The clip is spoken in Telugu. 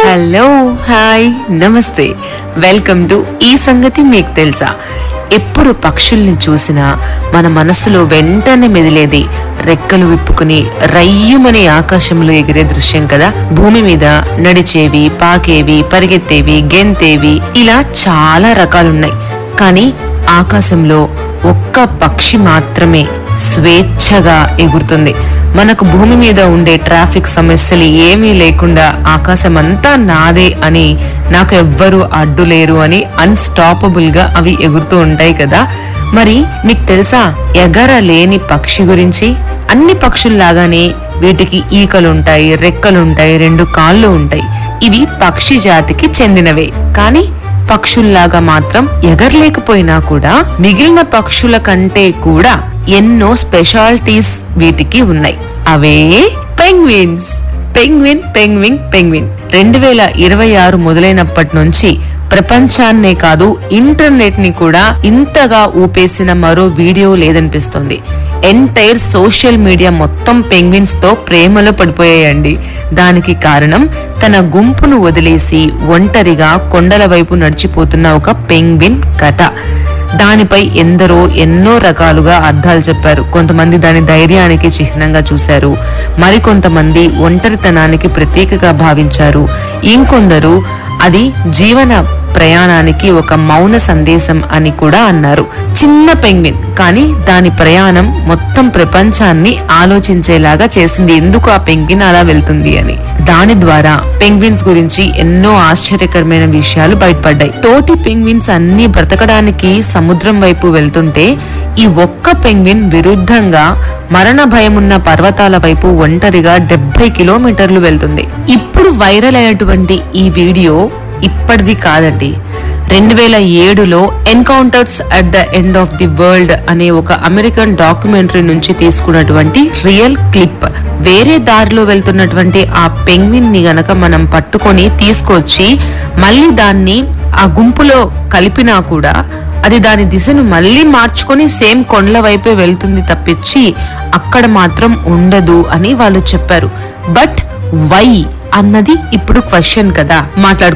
హలో హాయ్ నమస్తే వెల్కమ్ టు ఈ సంగతి మీకు తెలుసా ఎప్పుడు పక్షుల్ని చూసినా మన మనసులో వెంటనే మెదిలేది రెక్కలు విప్పుకుని రయ్యుమని ఆకాశంలో ఎగిరే దృశ్యం కదా భూమి మీద నడిచేవి పాకేవి పరిగెత్తేవి గెంతేవి ఇలా చాలా రకాలున్నాయి కానీ ఆకాశంలో ఒక్క పక్షి మాత్రమే స్వేచ్ఛగా ఎగురుతుంది మనకు భూమి మీద ఉండే ట్రాఫిక్ సమస్యలు ఏమీ లేకుండా ఆకాశం అంతా నాదే అని నాకు ఎవ్వరూ అడ్డు లేరు అని అన్స్టాపబుల్ గా అవి ఎగురుతూ ఉంటాయి కదా మరి మీకు తెలుసా ఎగరలేని పక్షి గురించి అన్ని పక్షుల్లాగానే వీటికి ఈకలుంటాయి రెక్కలుంటాయి రెండు కాళ్ళు ఉంటాయి ఇవి పక్షి జాతికి చెందినవే కానీ పక్షుల్లాగా మాత్రం ఎగరలేకపోయినా కూడా మిగిలిన పక్షుల కంటే కూడా ఎన్నో స్పెషాలిటీస్ వీటికి ఉన్నాయి అవే పెంగ్విన్స్ పెంగ్విన్ పెంగ్విన్ పెంగ్విన్ రెండు వేల ఇరవై ఆరు మొదలైనప్పటి నుంచి ప్రపంచాన్నే కాదు ఇంటర్నెట్ ని కూడా ఇంతగా ఊపేసిన మరో వీడియో లేదనిపిస్తుంది ఎంటైర్ సోషల్ మీడియా మొత్తం పెంగ్విన్స్ తో ప్రేమలో పడిపోయాయండి దానికి కారణం తన గుంపును వదిలేసి ఒంటరిగా కొండల వైపు నడిచిపోతున్న ఒక పెంగ్విన్ కథ దానిపై ఎందరో ఎన్నో రకాలుగా అర్థాలు చెప్పారు కొంతమంది దాని ధైర్యానికి చిహ్నంగా చూశారు మరికొంతమంది ఒంటరితనానికి ప్రతీకగా భావించారు ఇంకొందరు అది జీవన ప్రయాణానికి ఒక మౌన సందేశం అని కూడా అన్నారు చిన్న పెంగ్విన్ కానీ దాని ప్రయాణం మొత్తం ప్రపంచాన్ని ఆలోచించేలాగా చేసింది ఎందుకు ఆ పెంగ్విన్ అలా వెళ్తుంది అని దాని ద్వారా పెంగ్విన్స్ గురించి ఎన్నో ఆశ్చర్యకరమైన విషయాలు బయటపడ్డాయి తోటి పెంగ్విన్స్ అన్ని బ్రతకడానికి సముద్రం వైపు వెళ్తుంటే ఈ ఒక్క పెంగ్విన్ విరుద్ధంగా మరణ భయమున్న పర్వతాల వైపు ఒంటరిగా డెబ్బై కిలోమీటర్లు వెళ్తుంది ఇప్పుడు వైరల్ అయినటువంటి ఈ వీడియో ఇప్పటిది కాదండి రెండు వేల ఏడులో encounters at the end of the world అనే ఒక అమెరికన్ డాక్యుమెంటరీ నుంచి తీసుకున్నటువంటి రియల్ క్లిప్ వేరే దారిలో వెళ్తున్నటువంటి ఆ పెంగ్విన్ ని గనక మనం పట్టుకొని తీసుకొచ్చి మళ్ళీ దాన్ని ఆ గుంపులో కలిపినా కూడా అది దాని దిశను మళ్ళీ మార్చుకొని సేమ్ కొండల వైపే వెళ్తుంది తప్పించి అక్కడ మాత్రం ఉండదు అని వాళ్ళు చెప్పారు బట్ వై అన్నది ఇప్పుడు క్వశ్చన్ కదా మాట్లాడుకుందాం